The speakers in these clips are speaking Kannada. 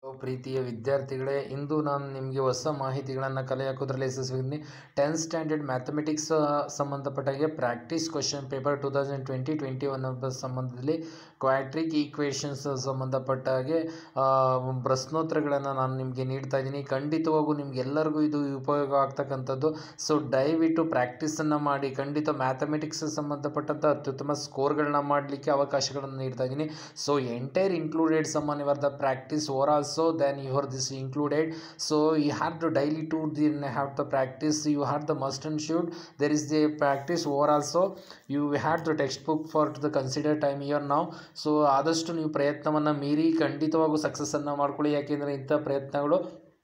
ಪ್ರೀತಿಯ ವಿದ್ಯಾರ್ಥಿಗಳೇ ಇಂದು ನಾನು ನಿಮಗೆ ಹೊಸ ಮಾಹಿತಿಗಳನ್ನು ಕಲೆ ಹಾಕೋದ್ರಲ್ಲಿ ಯಶಸ್ವಿದ್ದೀನಿ ಟೆಂತ್ ಸ್ಟ್ಯಾಂಡರ್ಡ್ ಮ್ಯಾಥಮೆಟಿಕ್ಸ್ ಸಂಬಂಧಪಟ್ಟಾಗೆ practice question paper two thousand twenty twenty one ಸಂಬಂಧದಲ್ಲಿ ಕ್ವಾಟ್ರಿಕ್ ಈಕ್ವೇಷನ್ಸ್ ಸಂಬಂಧಪಟ್ಟ ಹಾಗೆ ಆ, ಪ್ರಶ್ನೋತ್ತರಗಳನ್ನು ನಾನು ನಿಮಗೆ ನೀಡ್ತಾ ಇದ್ದೀನಿ ಖಂಡಿತವಾಗೂ ನಿಮಗೆಲ್ಲರಿಗೂ ಇದು ಉಪಯೋಗ ಆಗ್ತಕ್ಕಂಥದ್ದು ಸೊ ದಯವಿಟ್ಟು ಪ್ರಾಕ್ಟೀಸನ್ನು ಮಾಡಿ ಖಂಡಿತ ಮ್ಯಾಥಮೆಟಿಕ್ಸ್ ಸಂಬಂಧಪಟ್ಟಂಥ ಅತ್ಯುತ್ತಮ ಸ್ಕೋರ್ಗಳನ್ನ ಮಾಡಲಿಕ್ಕೆ ಅವಕಾಶಗಳನ್ನು ನೀಡ್ತಾ ಇದ್ದೀನಿ so entire included summon your the practice over also then you are this included so you have to daily to the have the practice you have the must and should there is the practice over also you had the textbook for the consider time year ನಾವು ಸೊ ಆದಷ್ಟು ನೀವು ಪ್ರಯತ್ನವನ್ನು ಮೀರಿ ಖಂಡಿತವಾಗೂ ಸಕ್ಸಸ್ಸನ್ನು ಮಾಡ್ಕೊಳ್ಳಿ ಯಾಕೆಂದರೆ ಇಂಥ ಪ್ರಯತ್ನಗಳು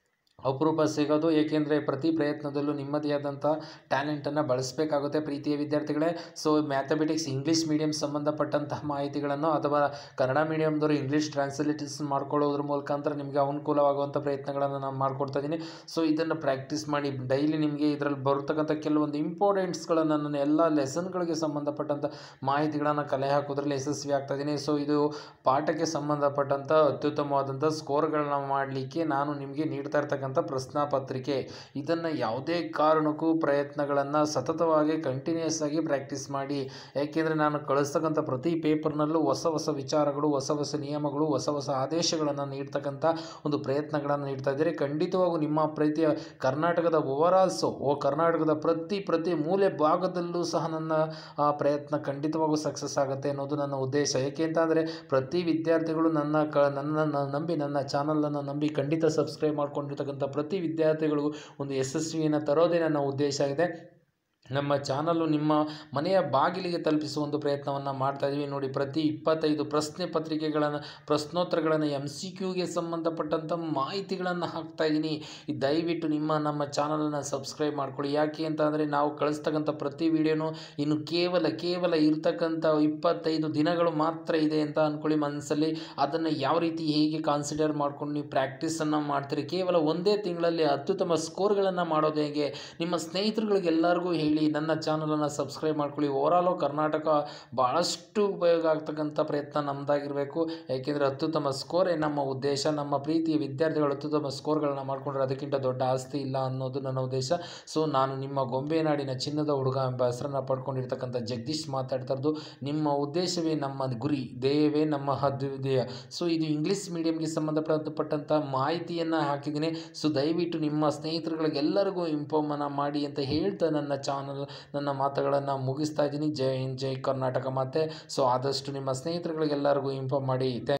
ಅಪರೂಪ ಸಿಗೋದು ಏಕೆಂದರೆ ಪ್ರತಿ ಪ್ರಯತ್ನದಲ್ಲೂ ನಿಮ್ಮದೇ ಆದಂಥ ಟ್ಯಾಲೆಂಟನ್ನು ಬಳಸಬೇಕಾಗುತ್ತೆ ಪ್ರೀತಿಯ ವಿದ್ಯಾರ್ಥಿಗಳೇ ಸೊ ಮ್ಯಾಥಮೆಟಿಕ್ಸ್ ಇಂಗ್ಲೀಷ್ ಮೀಡಿಯಂ ಸಂಬಂಧಪಟ್ಟಂತಹ ಮಾಹಿತಿಗಳನ್ನು ಅಥವಾ ಕನ್ನಡ ಮೀಡಿಯಮ್ದವರು ಇಂಗ್ಲೀಷ್ ಟ್ರಾನ್ಸ್ಲೇಟರ್ಸ್ ಮಾಡ್ಕೊಳ್ಳೋದ್ರ ಮುಖಾಂತರ ನಿಮಗೆ ಅನುಕೂಲವಾಗುವಂಥ ಪ್ರಯತ್ನಗಳನ್ನು ನಾನು ಮಾಡ್ಕೊಡ್ತಾ ಇದ್ದೀನಿ ಸೊ ಇದನ್ನು ಪ್ರಾಕ್ಟೀಸ್ ಮಾಡಿ ಡೈಲಿ ನಿಮಗೆ ಇದರಲ್ಲಿ ಬರ್ತಕ್ಕಂಥ ಕೆಲವೊಂದು ಇಂಪಾರ್ಟೆಂಟ್ಸ್ಗಳನ್ನು ನಾನು ಎಲ್ಲ ಲೆಸನ್ಗಳಿಗೆ ಸಂಬಂಧಪಟ್ಟಂಥ ಮಾಹಿತಿಗಳನ್ನು ಕಲೆ ಹಾಕೋದ್ರಲ್ಲಿ ಯಶಸ್ವಿ ಆಗ್ತಾ ಇದ್ದೀನಿ ಸೊ ಇದು ಪಾಠಕ್ಕೆ ಸಂಬಂಧಪಟ್ಟಂಥ ಅತ್ಯುತ್ತಮವಾದಂಥ ಸ್ಕೋರ್ಗಳನ್ನ ಮಾಡಲಿಕ್ಕೆ ನಾನು ನಿಮಗೆ ನೀಡ್ತಾ ಇರ್ತಕ್ಕಂಥ ಪ್ರಶ್ನಾ ಪತ್ರಿಕೆ ಇದನ್ನು ಯಾವುದೇ ಕಾರಣಕ್ಕೂ ಪ್ರಯತ್ನಗಳನ್ನು ಸತತವಾಗಿ ಕಂಟಿನ್ಯೂಸ್ ಆಗಿ ಪ್ರಾಕ್ಟೀಸ್ ಮಾಡಿ ಯಾಕೆಂದರೆ ನಾನು ಕಳಿಸ್ತಕ್ಕಂಥ ಪ್ರತಿ ಪೇಪರ್ನಲ್ಲೂ ಹೊಸ ಹೊಸ ವಿಚಾರಗಳು ಹೊಸ ಹೊಸ ನಿಯಮಗಳು ಹೊಸ ಹೊಸ ಆದೇಶಗಳನ್ನು ನೀಡ್ತಕ್ಕಂಥ ಒಂದು ಪ್ರಯತ್ನಗಳನ್ನು ನೀಡ್ತಾ ಇದ್ದಾರೆ ಖಂಡಿತವಾಗೂ ನಿಮ್ಮ ಪ್ರೀತಿಯ ಕರ್ನಾಟಕದ ಓವರಾಲ್ಸು ಓ ಕರ್ನಾಟಕದ ಪ್ರತಿ ಪ್ರತಿ ಮೂಲೆ ಭಾಗದಲ್ಲೂ ಸಹ ನನ್ನ ಆ ಪ್ರಯತ್ನ ಖಂಡಿತವಾಗೂ ಸಕ್ಸಸ್ ಆಗುತ್ತೆ ಅನ್ನೋದು ನನ್ನ ಉದ್ದೇಶ ಏಕೆ ಅಂತಂದರೆ ಪ್ರತಿ ವಿದ್ಯಾರ್ಥಿಗಳು ನನ್ನ ಕ ನನ್ನನ್ನು ನಂಬಿ ನನ್ನ ಚಾನಲನ್ನು ನಂಬಿ ಖಂಡಿತ ಸಬ್ಸ್ಕ್ರೈಬ್ ಮಾಡ್ಕೊಂಡಿರ್ತಕ್ಕಂಥ ಪ್ರತಿ ವಿದ್ಯಾರ್ಥಿಗಳಿಗೂ ಒಂದು ಯಶಸ್ವಿಯನ್ನು ತರೋದೇ ನನ್ನ ಉದ್ದೇಶ ಆಗಿದೆ ನಮ್ಮ ಚಾನಲ್ಲು ನಿಮ್ಮ ಮನೆಯ ಬಾಗಿಲಿಗೆ ತಲುಪಿಸುವ ಒಂದು ಪ್ರಯತ್ನವನ್ನು ಮಾಡ್ತಾ ಇದ್ದೀವಿ ನೋಡಿ ಪ್ರತಿ ಇಪ್ಪತ್ತೈದು ಪ್ರಶ್ನೆ ಪತ್ರಿಕೆಗಳನ್ನು ಪ್ರಶ್ನೋತ್ತರಗಳನ್ನು ಎಮ್ ಸಿ ಕ್ಯೂಗೆ ಸಂಬಂಧಪಟ್ಟಂಥ ಮಾಹಿತಿಗಳನ್ನು ಹಾಕ್ತಾ ಇದ್ದೀನಿ ಈ ದಯವಿಟ್ಟು ನಿಮ್ಮ ನಮ್ಮ ಚಾನಲನ್ನು ಸಬ್ಸ್ಕ್ರೈಬ್ ಮಾಡ್ಕೊಳ್ಳಿ ಯಾಕೆ ಅಂತ ಅಂದರೆ ನಾವು ಕಳಿಸ್ತಕ್ಕಂಥ ಪ್ರತಿ ವಿಡಿಯೋನು ಇನ್ನು ಕೇವಲ ಕೇವಲ ಇರ್ತಕ್ಕಂಥ ಇಪ್ಪತ್ತೈದು ದಿನಗಳು ಮಾತ್ರ ಇದೆ ಅಂತ ಅಂದ್ಕೊಳ್ಳಿ ಮನಸ್ಸಲ್ಲಿ ಅದನ್ನು ಯಾವ ರೀತಿ ಹೇಗೆ ಕಾನ್ಸಿಡರ್ ಮಾಡ್ಕೊಂಡು ನೀವು ಪ್ರಾಕ್ಟೀಸನ್ನು ಮಾಡ್ತೀರಿ ಕೇವಲ ಒಂದೇ ತಿಂಗಳಲ್ಲಿ ಅತ್ಯುತ್ತಮ ಸ್ಕೋರ್ಗಳನ್ನು ಮಾಡೋದು ಹೇಗೆ ನಿಮ್ಮ ಸ್ನೇಹಿತರುಗಳಿಗೆ ಎಲ್ಲರಿಗೂ ಹೇಳಿ ನನ್ನ ಚಾನಲನ್ನು ಸಬ್ಸ್ಕ್ರೈಬ್ ಮಾಡ್ಕೊಳ್ಳಿ ಓವರಾಲು ಕರ್ನಾಟಕ ಭಾಳಷ್ಟು ಉಪಯೋಗ ಆಗ್ತಕ್ಕಂಥ ಪ್ರಯತ್ನ ನಮ್ಮದಾಗಿರಬೇಕು ಯಾಕೆಂದರೆ ಅತ್ಯುತ್ತಮ ಸ್ಕೋರೇ ನಮ್ಮ ಉದ್ದೇಶ ನಮ್ಮ ಪ್ರೀತಿಯ ವಿದ್ಯಾರ್ಥಿಗಳು ಅತ್ಯುತ್ತಮ ಸ್ಕೋರ್ಗಳನ್ನ ಮಾಡಿಕೊಂಡ್ರೆ ಅದಕ್ಕಿಂತ ದೊಡ್ಡ ಆಸ್ತಿ ಇಲ್ಲ ಅನ್ನೋದು ನನ್ನ ಉದ್ದೇಶ ಸೊ ನಾನು ನಿಮ್ಮ ಗೊಂಬೆನಾಡಿನ ಚಿನ್ನದ ಹುಡುಗ ಎಂಬ ಹೆಸರನ್ನು ಪಡ್ಕೊಂಡಿರ್ತಕ್ಕಂಥ ಜಗದೀಶ್ ಮಾತಾಡ್ತಾ ಇರೋದು ನಿಮ್ಮ ಉದ್ದೇಶವೇ ನಮ್ಮ ಗುರಿ ಧ್ಯೇಯವೇ ನಮ್ಮ ಅದ್ವಿದೇಯ ಸೊ ಇದು ಇಂಗ್ಲೀಷ್ ಮೀಡಿಯಮ್ಗೆ ಸಂಬಂಧಪಟ್ಟಂಥ ಮಾಹಿತಿಯನ್ನು ಹಾಕಿದ್ದೀನಿ ಸೊ ದಯವಿಟ್ಟು ನಿಮ್ಮ ಸ್ನೇಹಿತರುಗಳಿಗೆಲ್ಲರಿಗೂ ಇಂಫಾರ್ಮನ್ನು ಮಾಡಿ ಅಂತ ಹೇಳ್ತಾ ನನ್ನ ಚಾನಲ್ ನನ್ನ ಮಾತುಗಳನ್ನು ಮುಗಿಸ್ತಾ ಇದ್ದೀನಿ ಜೈ ಹಿಂದ್ ಜೈ ಕರ್ನಾಟಕ ಮಾತೆ ಸೊ ಆದಷ್ಟು ನಿಮ್ಮ ಸ್ನೇಹಿತರುಗಳಿಗೆಲ್ಲರಿಗೂ ಇಂಫಾರ್ಮ್ ಮಾಡಿ ಥ್ಯಾಂಕ್